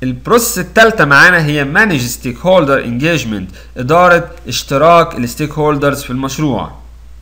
البروسيس الثالثه معانا هي مانج ستيك هولدر انجيجمنت اداره اشتراك الستيك هولدرز في المشروع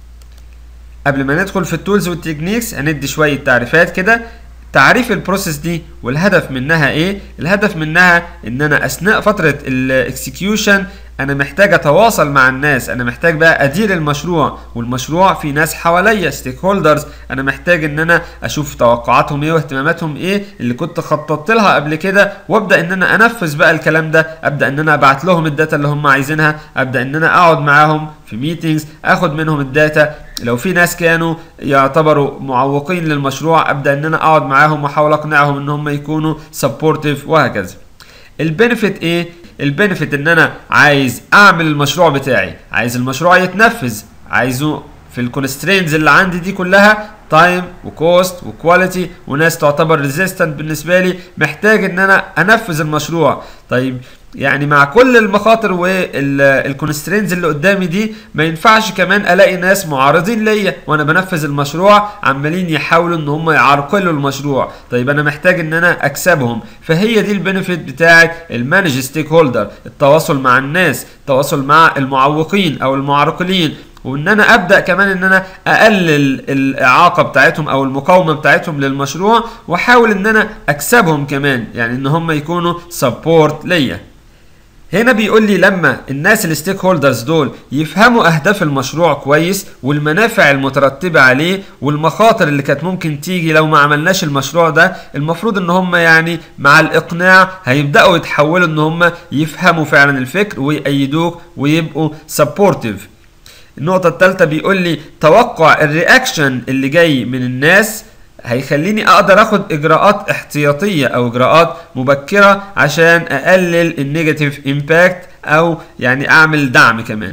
قبل ما ندخل في التولز والتكنيكس هندي شويه تعريفات كده تعريف البروسيس دي والهدف منها ايه الهدف منها ان انا اثناء فتره الاكسكيوشن انا محتاج اتواصل مع الناس انا محتاج بقى ادير المشروع والمشروع في ناس حواليا ستيك هولدرز انا محتاج ان انا اشوف توقعاتهم ايه واهتماماتهم ايه اللي كنت خططت لها قبل كده وابدا ان انا انفذ بقى الكلام ده ابدا ان انا ابعت لهم الداتا اللي هم عايزينها ابدا ان انا اقعد معاهم في ميتينجز اخد منهم الداتا لو في ناس كانوا يعتبروا معوقين للمشروع ابدا ان انا اقعد معاهم واحاول اقنعهم ان هم يكونوا سبورتيف وهكذا البنفيت ايه البنفيت ان انا عايز اعمل المشروع بتاعي عايز المشروع يتنفذ عايزه في الكونسترينز اللي عندي دي كلها تايم وكوست وكواليتي وناس تعتبر ريزيستنت بالنسبه لي محتاج ان انا انفذ المشروع طيب يعني مع كل المخاطر والكونسترينز اللي قدامي دي ما ينفعش كمان الاقي ناس معارضين ليا وانا بنفذ المشروع عمالين يحاولوا ان هم يعرقلوا المشروع طيب انا محتاج ان انا اكسبهم فهي دي البنفيت بتاعه المانج ستيك هولدر التواصل مع الناس التواصل مع المعوقين او المعرقلين وان انا ابدا كمان ان انا اقلل الاعاقه بتاعتهم او المقاومه بتاعتهم للمشروع واحاول ان انا اكسبهم كمان يعني ان هم يكونوا سبورت ليا هنا بيقول لي لما الناس الستيك هولدرز دول يفهموا اهداف المشروع كويس والمنافع المترتبه عليه والمخاطر اللي كانت ممكن تيجي لو ما عملناش المشروع ده المفروض ان هم يعني مع الاقناع هيبداوا يتحولوا ان هم يفهموا فعلا الفكر ويأيدوك ويبقوا سبورتيف النقطة الثالثة بيقول لي توقع الرياكشن اللي جاي من الناس هيخليني اقدر اخد اجراءات احتياطيه او اجراءات مبكره عشان اقلل النيجاتيف امباكت او يعني اعمل دعم كمان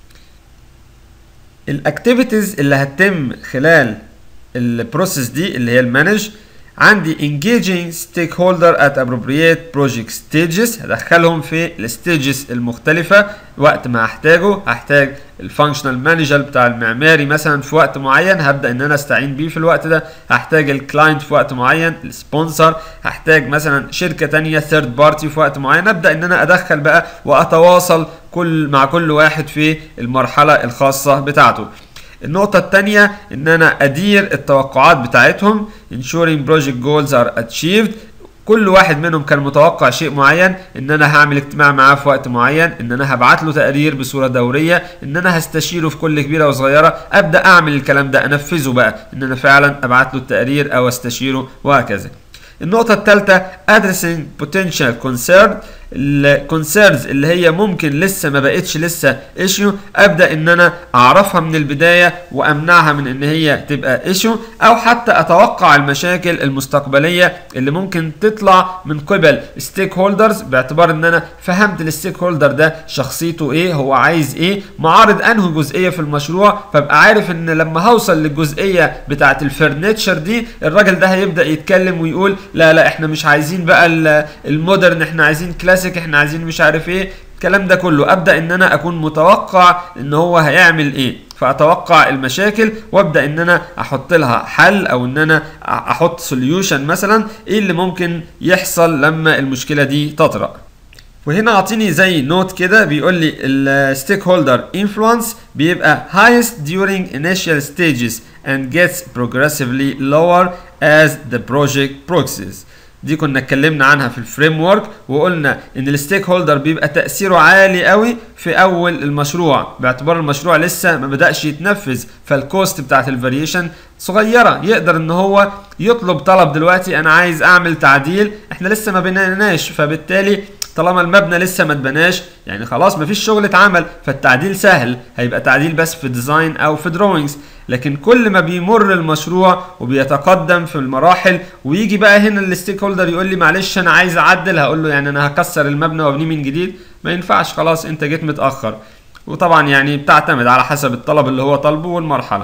الاكتيفيتيز اللي هتتم خلال البروسيس دي اللي هي المانج عندي engaging stakeholder at appropriate project stages هدخلهم في الستيجز المختلفة وقت ما هحتاجه هحتاج الفانكشنال مانجر بتاع المعماري مثلا في وقت معين هبدا ان انا استعين بيه في الوقت ده هحتاج الكلاينت في وقت معين السبونسر هحتاج مثلا شركه تانية ثيرد بارتي في وقت معين ابدا ان انا ادخل بقى واتواصل كل مع كل واحد في المرحله الخاصه بتاعته النقطة الثانية إن أنا أدير التوقعات بتاعتهم ensuring project goals are achieved كل واحد منهم كان متوقع شيء معين ان انا هعمل اجتماع معاه في وقت معين ان انا هبعت له تقرير بصوره دوريه ان انا هستشيره في كل كبيره وصغيره ابدا اعمل الكلام ده انفذه بقى ان انا فعلا ابعت له التقرير او استشيره وهكذا النقطة الثالثة addressing potential concern الكونسيرنز اللي هي ممكن لسه ما بقتش لسه ايشيو ابدا ان انا اعرفها من البدايه وامنعها من ان هي تبقى ايشيو او حتى اتوقع المشاكل المستقبليه اللي ممكن تطلع من قبل ستيك هولدرز باعتبار ان انا فهمت الستيك هولدر ده شخصيته ايه هو عايز ايه معارض انه جزئيه في المشروع فابقى عارف ان لما هوصل للجزئيه بتاعه الفرنتشر دي الراجل ده هيبدا يتكلم ويقول لا لا احنا مش عايزين بقى المودرن احنا عايزين كلاس كلاسيك احنا عايزين مش عارف ايه الكلام ده كله ابدا ان انا اكون متوقع ان هو هيعمل ايه فاتوقع المشاكل وابدا ان انا احط لها حل او ان انا احط سوليوشن مثلا ايه اللي ممكن يحصل لما المشكله دي تطرأ وهنا اعطيني زي نوت كده بيقول لي الستيك هولدر انفلونس بيبقى highest during initial stages and gets progressively lower as the project progresses دي كنا اتكلمنا عنها في الفريم ورك وقلنا ان الستيك هولدر بيبقى تاثيره عالي قوي في اول المشروع باعتبار المشروع لسه ما بداش يتنفذ فالكوست بتاعت الفاريشن صغيره يقدر ان هو يطلب طلب دلوقتي انا عايز اعمل تعديل احنا لسه ما بنيناش فبالتالي طالما المبنى لسه ما اتبناش يعني خلاص ما فيش شغل اتعمل فالتعديل سهل هيبقى تعديل بس في ديزاين او في دروينجز لكن كل ما بيمر المشروع وبيتقدم في المراحل ويجي بقى هنا الستيك هولدر يقول لي معلش انا عايز اعدل هقول له يعني انا هكسر المبنى وابنيه من جديد ما ينفعش خلاص انت جيت متاخر وطبعا يعني بتعتمد على حسب الطلب اللي هو طالبه والمرحله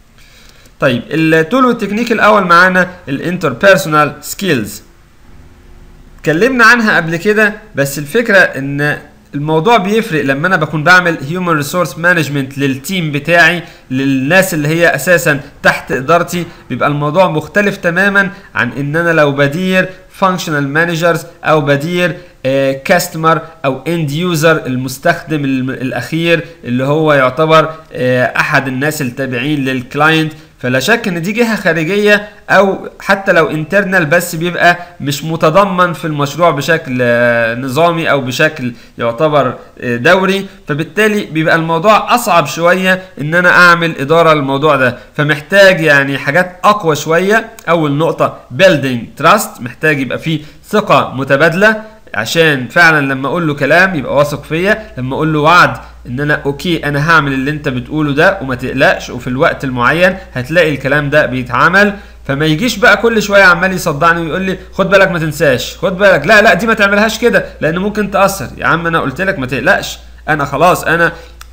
طيب التول والتكنيك الاول معانا الانتربيرسونال سكيلز اتكلمنا عنها قبل كده بس الفكره ان الموضوع بيفرق لما انا بكون بعمل هيومن ريسورس مانجمنت للتيم بتاعي للناس اللي هي اساسا تحت ادارتي بيبقى الموضوع مختلف تماما عن ان انا لو بدير فانكشنال مانجرز او بدير كاستمر او اند يوزر المستخدم الاخير اللي هو يعتبر احد الناس التابعين للكلاينت فلا شك ان دي جهه خارجيه او حتى لو انترنال بس بيبقى مش متضمن في المشروع بشكل نظامي او بشكل يعتبر دوري فبالتالي بيبقى الموضوع اصعب شويه ان انا اعمل اداره للموضوع ده فمحتاج يعني حاجات اقوى شويه اول نقطه building trust محتاج يبقى فيه ثقه متبادله عشان فعلا لما اقول له كلام يبقى واثق فيا لما اقول له وعد ان انا اوكي انا هعمل اللي انت بتقوله ده وما تقلقش وفي الوقت المعين هتلاقي الكلام ده بيتعمل فما يجيش بقى كل شويه عمال يصدعني ويقول لي خد بالك ما تنساش خد بالك لا لا دي ما تعملهاش كده لان ممكن تاثر يا عم انا قلت لك ما تقلقش انا خلاص انا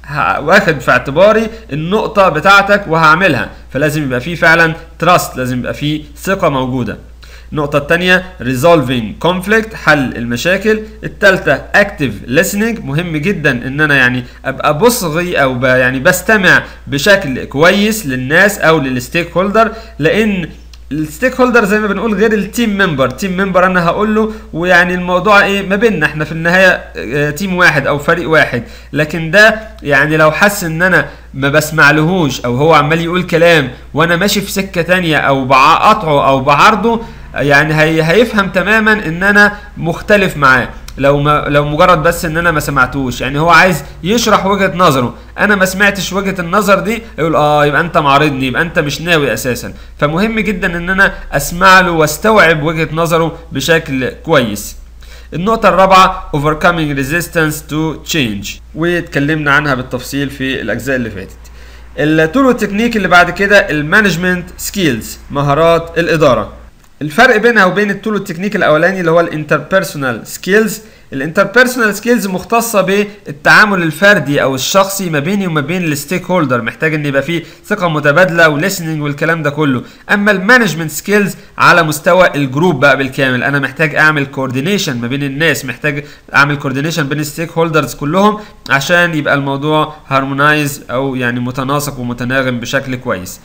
واخد في اعتباري النقطه بتاعتك وهعملها فلازم يبقى فيه فعلا تراست لازم يبقى فيه ثقه موجوده النقطة الثانية resolving conflict حل المشاكل الثالثة active listening مهم جدا ان انا يعني ابقى بصغي او ب يعني بستمع بشكل كويس للناس او للستيك هولدر لان الستيك هولدر زي ما بنقول غير التيم ممبر تيم ممبر انا هقول له ويعني الموضوع ايه ما بيننا احنا في النهايه تيم واحد او فريق واحد لكن ده يعني لو حس ان انا ما بسمعلهوش او هو عمال يقول كلام وانا ماشي في سكه تانية او بقاطعه او بعارضه يعني هي هيفهم تماما ان انا مختلف معاه لو ما لو مجرد بس ان انا ما سمعتوش يعني هو عايز يشرح وجهه نظره انا ما سمعتش وجهه النظر دي يقول اه يبقى انت معارضني يبقى انت مش ناوي اساسا فمهم جدا ان انا اسمع له واستوعب وجهه نظره بشكل كويس النقطة الرابعة overcoming resistance to change واتكلمنا عنها بالتفصيل في الأجزاء اللي فاتت. التول والتكنيك اللي بعد كده المانجمنت سكيلز مهارات الإدارة. الفرق بينها وبين التول والتكنيك الاولاني اللي هو الانتربيرسونال سكيلز الانتربيرسونال سكيلز مختصه بالتعامل الفردي او الشخصي ما بيني وما بين الستيك هولدر محتاج ان يبقى فيه ثقه متبادله وليسننج والكلام ده كله اما المانجمنت سكيلز على مستوى الجروب بقى بالكامل انا محتاج اعمل كوردينيشن ما بين الناس محتاج اعمل كوردينيشن بين الستيك هولدرز كلهم عشان يبقى الموضوع هارمونايز او يعني متناسق ومتناغم بشكل كويس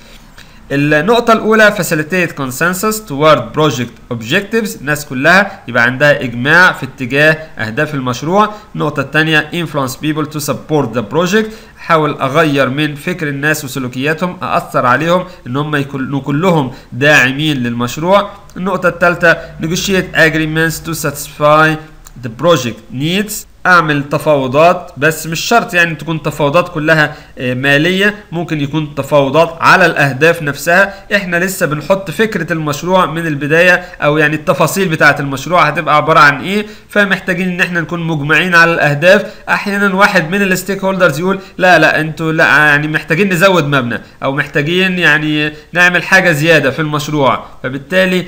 النقطة الأولى facilitate consensus toward project objectives الناس كلها يبقى عندها إجماع في اتجاه أهداف المشروع النقطة الثانية influence people to support the project حاول أغير من فكر الناس وسلوكياتهم أأثر عليهم إن هم يكونوا كلهم داعمين للمشروع النقطة الثالثة negotiate agreements to satisfy the project needs اعمل تفاوضات بس مش شرط يعني تكون تفاوضات كلها ماليه ممكن يكون تفاوضات على الاهداف نفسها احنا لسه بنحط فكره المشروع من البدايه او يعني التفاصيل بتاعه المشروع هتبقى عباره عن ايه فمحتاجين ان احنا نكون مجمعين على الاهداف احيانا واحد من الستيك هولدرز يقول لا لا انتوا لا يعني محتاجين نزود مبنى او محتاجين يعني نعمل حاجه زياده في المشروع فبالتالي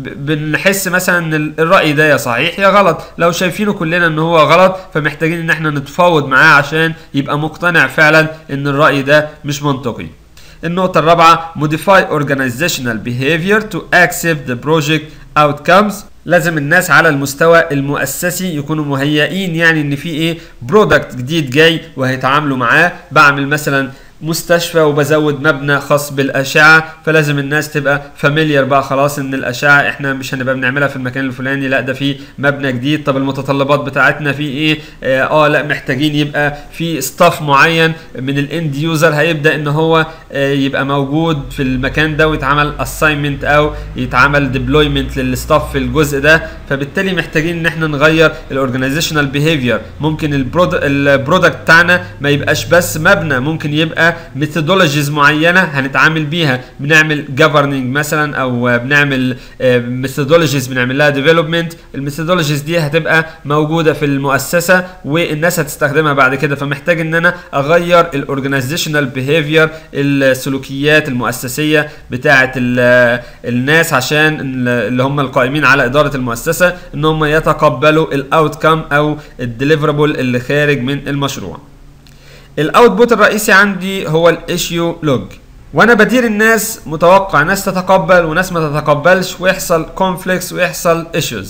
بنحس مثلا ان الراي ده يا صحيح يا غلط لو شايفينه كلنا ان هو غلط فمحتاجين ان احنا نتفاوض معاه عشان يبقى مقتنع فعلا ان الراي ده مش منطقي النقطة الرابعة modify organizational behavior to accept the project outcomes لازم الناس على المستوى المؤسسي يكونوا مهيئين يعني ان في ايه برودكت جديد جاي وهيتعاملوا معاه بعمل مثلا مستشفى وبزود مبنى خاص بالاشعه فلازم الناس تبقى فاميليار بقى خلاص ان الاشعه احنا مش هنبقى بنعملها في المكان الفلاني لا ده في مبنى جديد طب المتطلبات بتاعتنا في ايه اه, آه لا محتاجين يبقى في ستاف معين من الاند يوزر هيبدا ان هو آه يبقى موجود في المكان ده ويتعمل اساينمنت او يتعمل ديبلويمنت للستاف في الجزء ده فبالتالي محتاجين ان احنا نغير الاورجنايزيشنال بيهيفير ممكن البرودكت بتاعنا ما يبقاش بس مبنى ممكن يبقى ميثودولوجيز معينه هنتعامل بيها بنعمل جفرننج مثلا او بنعمل ميثودولوجيز بنعمل لها ديفلوبمنت الميثودولوجيز دي هتبقى موجوده في المؤسسه والناس هتستخدمها بعد كده فمحتاج ان انا اغير الاورجنايزيشنال بيهيفير السلوكيات المؤسسيه بتاعه الناس عشان اللي هم القائمين على اداره المؤسسه ان هم يتقبلوا الاوتكم او الديليفرابل اللي خارج من المشروع الاوتبوت الرئيسي عندي هو الايشيو لوج وانا بدير الناس متوقع ناس تتقبل وناس ما تتقبلش ويحصل كونفليكس ويحصل ايشوز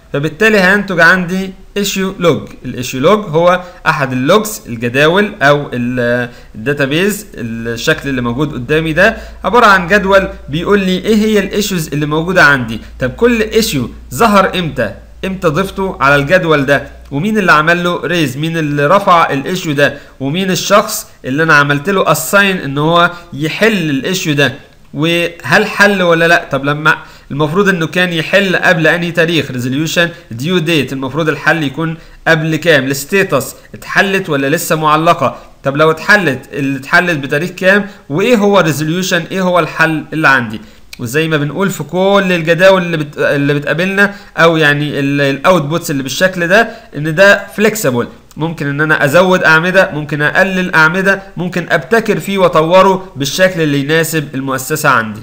فبالتالي هينتج عندي ايشيو لوج الايشيو لوج هو احد اللوجز الجداول او الداتابيز الشكل اللي موجود قدامي ده عباره عن جدول بيقول لي ايه هي الايشوز اللي موجوده عندي طب كل ايشيو ظهر امتى امتى ضفته على الجدول ده ومين اللي عمل له ريز مين اللي رفع الايشيو ده ومين الشخص اللي انا عملت له اساين ان هو يحل الايشيو ده وهل حل ولا لا طب لما المفروض انه كان يحل قبل انهي تاريخ ريزوليوشن ديو ديت المفروض الحل يكون قبل كام الستيتس اتحلت ولا لسه معلقه طب لو اتحلت اللي اتحلت بتاريخ كام وايه هو الريزوليوشن ايه هو الحل اللي عندي وزي ما بنقول في كل الجداول اللي بت... اللي بتقابلنا او يعني الاوتبوتس اللي بالشكل ده ان ده فليكسيبل ممكن ان انا ازود اعمده ممكن اقلل اعمده ممكن ابتكر فيه واطوره بالشكل اللي يناسب المؤسسه عندي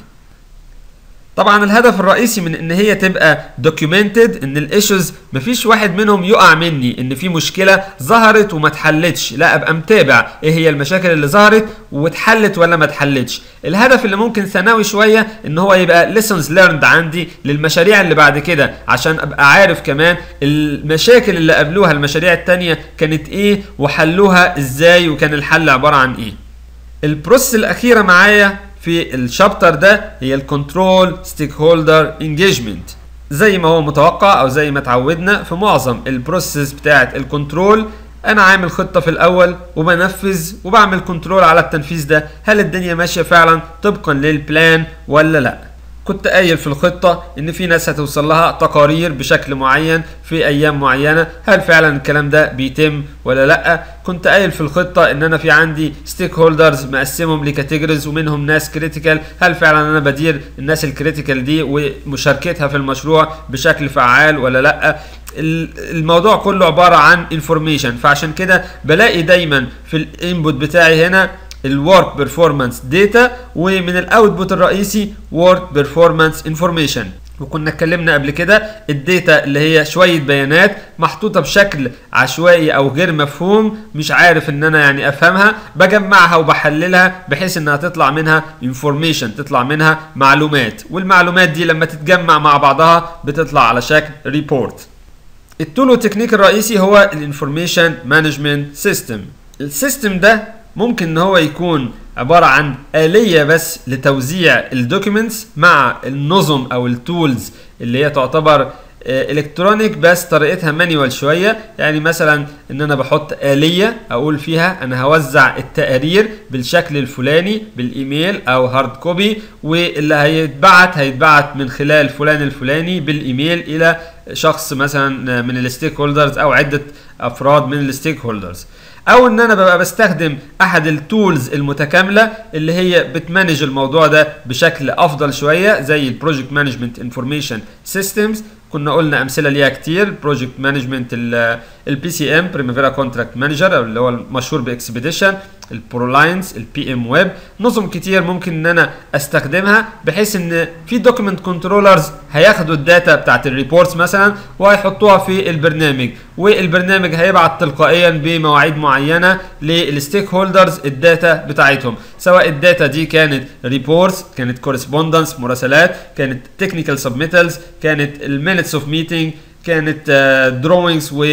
طبعا الهدف الرئيسي من ان هي تبقى دوكيومنتد ان الايشوز مفيش واحد منهم يقع مني ان في مشكله ظهرت وما اتحلتش لا ابقى متابع ايه هي المشاكل اللي ظهرت واتحلت ولا ما اتحلتش الهدف اللي ممكن ثانوي شويه ان هو يبقى lessons learned عندي للمشاريع اللي بعد كده عشان ابقى عارف كمان المشاكل اللي قابلوها المشاريع التانية كانت ايه وحلوها ازاي وكان الحل عباره عن ايه البروسيس الاخيره معايا في الشابتر ده هي الكنترول ستيك هولدر انجيجمنت زي ما هو متوقع او زي ما اتعودنا في معظم البروسيس بتاعه الكنترول انا عامل خطه في الاول وبنفذ وبعمل كنترول على التنفيذ ده هل الدنيا ماشيه فعلا طبقا للبلان ولا لا كنت قايل في الخطة إن في ناس هتوصل لها تقارير بشكل معين في أيام معينة، هل فعلا الكلام ده بيتم ولا لأ؟ كنت قايل في الخطة إن أنا في عندي ستيك هولدرز مقسمهم لكاتيجوريز ومنهم ناس كريتيكال، هل فعلا أنا بدير الناس الكريتيكال دي ومشاركتها في المشروع بشكل فعال ولا لأ؟ الموضوع كله عبارة عن انفورميشن فعشان كده بلاقي دايما في الانبوت بتاعي هنا الورك بيرفورمانس داتا ومن الاوتبوت الرئيسي ورك بيرفورمانس انفورميشن وكنا اتكلمنا قبل كده الداتا اللي هي شويه بيانات محطوطه بشكل عشوائي او غير مفهوم مش عارف ان انا يعني افهمها بجمعها وبحللها بحيث انها تطلع منها انفورميشن تطلع منها معلومات والمعلومات دي لما تتجمع مع بعضها بتطلع على شكل ريبورت التول والتكنيك الرئيسي هو الانفورميشن مانجمنت سيستم السيستم ده ممكن ان هو يكون عبارة عن آلية بس لتوزيع الدوكيومنتس مع النظم او التولز اللي هي تعتبر الكترونيك بس طريقتها مانيوال شويه يعني مثلا ان انا بحط اليه اقول فيها انا هوزع التقارير بالشكل الفلاني بالايميل او هارد كوبي واللي هيتبعت هيتبعت من خلال فلان الفلاني بالايميل الى شخص مثلا من الستيك هولدرز او عده افراد من الستيك هولدرز او ان انا ببقى بستخدم احد التولز المتكامله اللي هي بتمانج الموضوع ده بشكل افضل شويه زي البروجكت مانجمنت انفورميشن سيستمز كنا قلنا امثله ليها كتير بروجكت مانجمنت البي سي ام بريمافيرا كونتراكت مانجر اللي هو المشهور باكسبيديشن البرولاينز البي ام ويب نظم كتير ممكن ان انا استخدمها بحيث ان في دوكيمنت كنترولرز هياخدوا الداتا بتاعت الريبورتس مثلا وهيحطوها في البرنامج والبرنامج هيبعت تلقائيا بمواعيد معينه للستيك هولدرز الداتا بتاعتهم سواء الداتا دي كانت ريبورتس كانت كورسبوندنس مراسلات كانت تكنيكال سبميتلز كانت المينتس اوف ميتنج كانت دروينجز و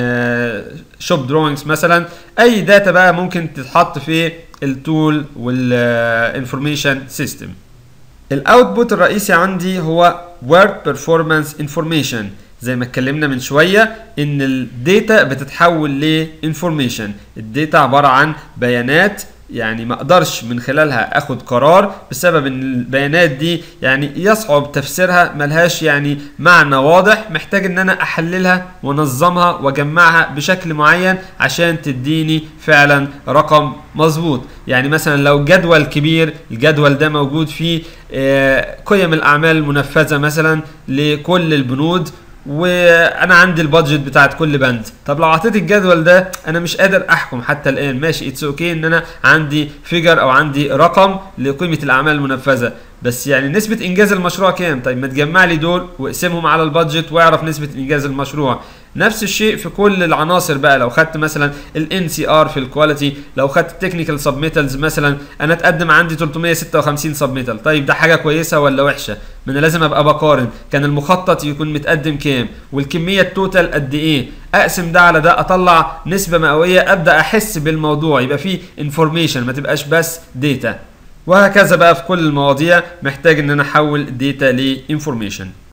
شوب دروينجز مثلا اي داتا بقى ممكن تتحط في التول والانفورميشن سيستم الاوتبوت الرئيسي عندي هو work performance information زي ما اتكلمنا من شويه ان الداتا بتتحول لانفورميشن الداتا عباره عن بيانات يعني ما اقدرش من خلالها اخد قرار بسبب ان البيانات دي يعني يصعب تفسيرها ملهاش يعني معنى واضح محتاج ان انا احللها وانظمها واجمعها بشكل معين عشان تديني فعلا رقم مظبوط يعني مثلا لو جدول كبير الجدول ده موجود فيه قيم الاعمال المنفذه مثلا لكل البنود وانا عندي البادجت بتاعت كل بند طب لو عطيت الجدول ده انا مش قادر احكم حتى الان ماشي اتس اوكي ان انا عندي فيجر او عندي رقم لقيمه الاعمال المنفذه بس يعني نسبة إنجاز المشروع كام؟ طيب ما تجمع لي دول واقسمهم على البادجت واعرف نسبة إنجاز المشروع. نفس الشيء في كل العناصر بقى لو خدت مثلا الان سي ار في الكواليتي لو خدت التكنيكال سبميتالز مثلا انا اتقدم عندي 356 سبميتال طيب ده حاجه كويسه ولا وحشه ما انا لازم ابقى بقارن كان المخطط يكون متقدم كام والكميه التوتال قد ايه اقسم ده على ده اطلع نسبه مئويه ابدا احس بالموضوع يبقى فيه انفورميشن ما تبقاش بس داتا وهكذا بقى في كل المواضيع محتاج ان انا احول داتا لانفورميشن